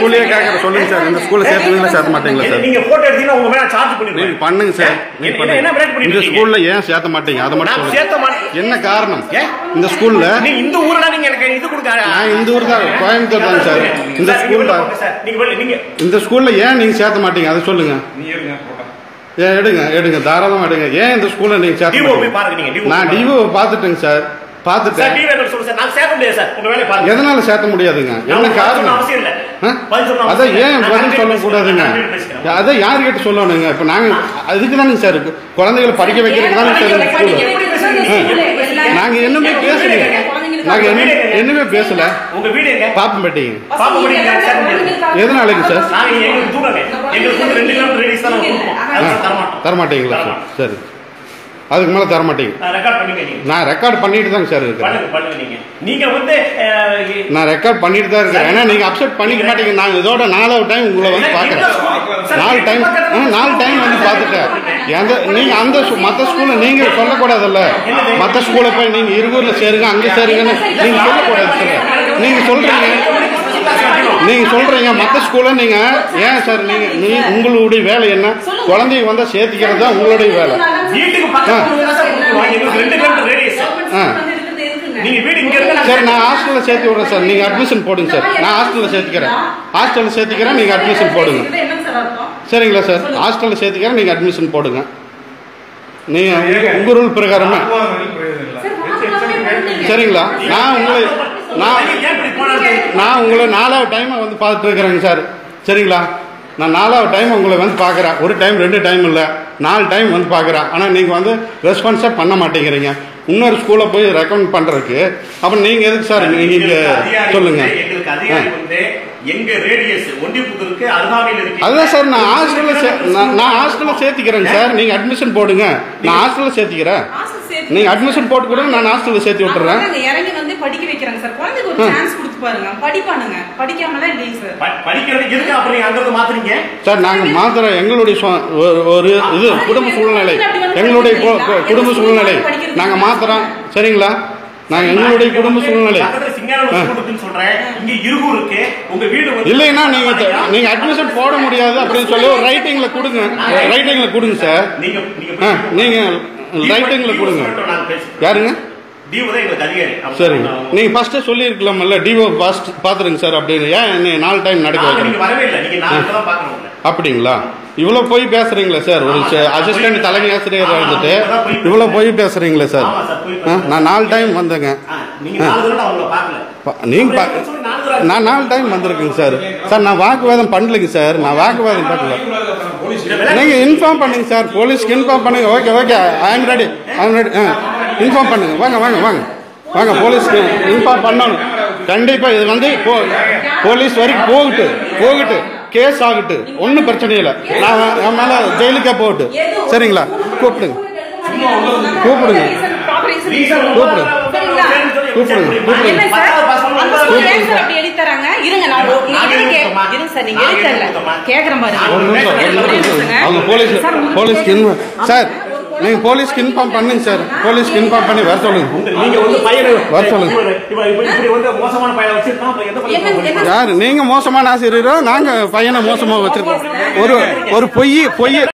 ஸ்கூல்லையே கேட்குறேன் சொல்லுங்க சார் இந்த ஸ்கூல்ல சேர்த்துவீங்களா சேர்த்த மாட்டீங்களா சார் நீங்க போட்டோ எடுத்தீங்கன்னா உங்க மேல சார்ஜ் பண்ணிடுவேன் நீங்க பண்ணுங்க சார் நீங்க என்ன- என்ன பண்ணுங்க break பண்ணிட்டு இந்த இருக்கீங்க? ஸ்கூல்ல ஏன் சேர்த்த மாட்டீங்க அதை மட்டும் நான் சொல்லுங்க சேர்த்த மாட்டேன் என்ன காரணம் ஏன்? இந்த ஸ்கூல்ல நீங்க இந்த ஊர்ல நீங்க எனக்கு இது கொடுக்க நான் இந்த ஊர் தான் கோயம்புத்தூர் தான் சார் இந்த சார், நீங்க ஸ்கூல் வெளில போங்க சார். நீங்க வெளில- நீங்க இந்த ஸ்கூல்ல ஏன் நீங்க சேர்த்த மாட்டீங்க அதை சொல்லுங்க ஏன் எடுங்க எடுங்க தாராளமா எடுங்க ஏன் இந்த ஸ்கூல்ல நீங்க சேர்த்த டிஓ போய் மாட்டீங்க பாருங்க நீங்க டிஓ நான் டிவோ பார்த்துட்டேங்க சார் சார் பார்த்துட்டேன் டிஓ எனக்கு சொல்லுங்க சார் நான் சேர்க்க முடியாது சார் உங்க வேலையை பாருங்க எதனால சேர்த்த முடியாதுங்க என்ன நான் பதில் சொல்லணும் காரணம் அவசியம் இல்ல ஆ? பதில் சொல்லணும் அதை அவசியம் இல்ல. ஏன் நான் பதில் கண்டிப்பா சொல்லக்கூடாதுங்க பேசுறேன். நான் கண்டிப்பா பேசுறேன். அதை யார்கிட்ட சொல்லணுங்க இப்போ நாங்க அதுக்கு தானே சார் இருக்கு குழந்தைகளை படிக்க வைக்கிறதுக்கு தானே சார் இந்த ஸ்கூல் நாங்க என்னமே பேசலையே நாங்க என்ன என்னமே பேசல உங்க வீடு எங்க பாப்பம்பட்டிங்க பாப்பா முடியும் சேர்க்க முடியாது எதனாலங்க சார் நாங்க எங்களுக்கு தூரங்க எங்களுக்கு வந்து ரெண்டு கிலோமீட்டர் ரேடியஸ் தான் நாங்க கொடுப்போம் அது தரமாட்டோம் தரமாட்டீங்களா சார் சரி அதுக்கு மேல தரமாட்டீங்க நான் ரெக்கார்ட் பண்ணிக்க நீங்க நான் ரெக்கார்ட் பண்ணிட்டு தாங்க சார் இருக்கிறேன் பண்ணுங்க பண்ணுங்க நீங்க நீங்க வந்து அஹ், நான் ரெக்கார்ட் பண்ணிட்டு தான் இருக்கிறேன் ஏன்னா நீங்க அப்செட் பண்ணிக்க மாட்டீங்க நான் இதோட நாலாவது டைம் உங்களை வந்து பார்க்குறேன் நாலு டைம் நாலு டைம் வந்து பார்த்துட்டேன் எந்த நீங்க அந்த ஸ்கூ- மத்த ஸ்கூல்ல நீங்க சொல்லக்கூடாதுல்ல மத்த ஸ்கூல்ல போய் நீங்க இருகூர்ல சேருங்க அங்க சேருங்கன்னு நீங்க சொல்லக்கூடாது சார் நீங்க சொல்றீங்க நீங்க சொல்றீங்க மத்த ஸ்கூல்ல நீங்க ஏன் சார் நீங்க நீ உங்களுடைய வேலை என்ன குழந்தைங்க வந்தா சேர்த்திக்கிறது தான் உங்களுடைய வேலை வீட்டுக்கு பக்கத்துல தான் சார் கொடுத்துருவாங்க எங்களுக்கு ரெண்டு கிலோமீட்டர் ரேடியஸ் ஆ. நீங்க வீடு இங்க இருக்க சரி நான் ஹாஸ்டல்ல சேர்த்து விடுறேன் சார் நீங்க அட்மிஷன் போடுங்க சார் நான் ஹாஸ்டல்ல சேர்த்துக்கிறேன் ஹாஸ்டல்ல சேர்த்துக்கிறேன் நீங்க அட்மிஷன் போடுங்க சரிங்களா சார் ஹாஸ்டல்ல சேர்த்துக்கிறேன் நீங்க அட்மிஷன் போடுங்க நீங்க உங்க- உங்க ரூல் பிரகாரமே சரிங்களா நான் உங்களை நான் ஏன் இப்படி போனாரு நான் உங்களை நாலாவது டைம் வந்து பார்த்துட்டு இருக்கிறேங்க சார் சரிங்களா நான் நாலாவது டைம் உங்களை வந்து பார்க்குறேன் ஒரு டைம் ரெண்டு டைம் இல்லை நாலு டைம் வந்து பார்க்குறேன் ஆனால் நீங்கள் வந்து ரெஸ்பான்ஸே பண்ண மாட்டேங்கிறீங்க இன்னொரு ஸ்கூலில் போய் ரெக்கமெண்ட் பண்ணுறதுக்கு அப்புறம் நீங்கள் எதுக்கு சார் நீங்கள் இங்கே அதிகாரி சொல்லுங்கள் வந்து- எங்களுக்கு அதிகாரி வந்து எங்க ரேடியஸ் ஒண்டிப்புத்தூருக்கு அருகாமையில் இருக்கு அதுதான் சார் நான் ஹாஸ்டலில் சே நான் நான் ஹாஸ்டலில் சேர்த்திக்கிறேங்க சார் நீங்கள் அட்மிஷன் போடுங்க நான் ஹாஸ்டலில் சேர்த்திக்கிறேன் நீங்கள் அட்மிஷன் போட்டு கொடுங்க நான் ஹாஸ்டலில் சேர்த்து விட்டுறேன் அங்க இறங்கி வந்து படிக்க வைக்கிறாங்க சார் குழந்தைக்கு ஒரு சான்ஸ் கொடுத்து பாருங்க படிப்பானுங்க படிக்காமலாம் இல்லைங்க சார் ப- படிக்கிறதுக்கு எதுக்கு அப்புறம் நீங்க அங்க இருந்து மாத்துறீங்க சார் நாங்கள் மாத்திர எங்களுடைய சொ- ஒரு- ஒரு இது குடும்ப சூழ்நிலை எங்களுடைய கு- கு- குடும்ப சூழ்நிலை நாங்கள் மாத்துறோம் சரிங்களா நாங்கள் எங்களுடைய குடும்ப சூழ்நிலை பக்கத்துல சிங்காரம் ஸ்கூல் இருக்குன்னு சொல்றேன் இங்க இருகூர் இருக்கு உங்க வீடு வந்து இல்லைன்னா நீங்கள் த- நீங்கள் அட்மிஷன் போட முடியாது அப்படின்னு சொல்லி ஒரு ரைட்டிங்கில் கொடுங்க ரைட்டிங்கில் கொடுங்க சார் நீங்க நீங்க ஆ நீங்கள் ரைட்டிங்கில் கொடுங்க நான் பேசுறேன் யாருங்க டிஓ தான் எங்களுக்கு அதிகாரி அவங்க சரிங்க அவங்க- நீங்கள் ஃபஸ்ட்டே சொல்லியிருக்கலாமல்ல டிஓ பாஸ்ட் பார்த்துருங்க சார் அப்படின்னு ஏன் என்னை நாலு டைம் நடக்க நாங்க வைக்கிறீங்க நீங்க வரவே இல்லை நீங்க நான் இப்பதான் பாக்குறோம் உங்களை. அப்படிங்களா இவ்வளோ போய் பேசுறீங்களா சார் ஒரு அசிஸ்டன்ட் தலைமை ஆசிரியர் இருந்துட்டு இவ்வளோ போய் பேசுறீங்களா சார் ஆமா சார் போய் ஆ, நான் நாலு டைம் வந்தேங்க ஆ, நீங்க நாலு தடவை அவங்கள பார்க்கல ப- நீங்க பா- சொல்லி நாலு தடவை நான் நாலு டைம் வந்திருக்கேங்க சார் சார் நான் வாக்குவாதம் பண்ணலைங்க சார் நான் வாக்குவாதம் பண்ணல நீங்க இன்ஃபார்ம் பண்ணுங்க சார் போலீஸ்க்கு இன்ஃபார்ம் பண்ணுங்க okay okay I am ready I am ready inform பண்ணுங்க வாங்க வாங்க வாங்க வாங்க போலீஸ்க்கு இன்ஃபார்ம் பண்ணணும் கண்டிப்பா இது வந்து போ- போலீஸ் வரைக்கும் போகட்டு போகட்டு கேஸ் ஆகட்டு ஒன்றும் பிரச்சனை இல்லை நான் என் மேல ஜெயிலுக்கே போகட்டு சரிங்களா கூப்பிடுங்க கூப்பிடுங்க. கூப்பிடு. கூப்பிடுங்க, கூப்பிடுங்க. என்ன சார் அந்த ஸ்கூல் ஏன் சார் அப்படி எழுதி தராங்க இருங்க நான் ஒரு- நீங்க நாங்க எழுதி கே- எழுதுறோமா? இருங்க சார் நீங்க நாங்க எழுதி தரல எழுதுறோமா? கேக்குறேன் பாருங்க ஒரு நிமிஷம் ஒரு நிமிஷம் அவங்க போலீஸ் போலீஸ்க்கு இன்ஃபார்ம் சார் நீங்க போலீஸ்க்கு இன்ஃபார்ம் பண்ணுங்க சார் போலீஸ்க்கு இன்ஃபார்ம் பண்ணி வர சொல்லுங்க நீங்க வந்து பையனை வர சொல்லுங்க. இப்ப இப்ப இப்படி வந்து மோசமான பையனை வச்சிருக்கான் அப்புறம் எந்த என்ன- பையன் என்ன யாரு நீங்க மோசமான ஆசிரியரோ நாங்க பையனை மோசமா வச்சிருக்கோம் ஒரு ஒரு பொய் பொய்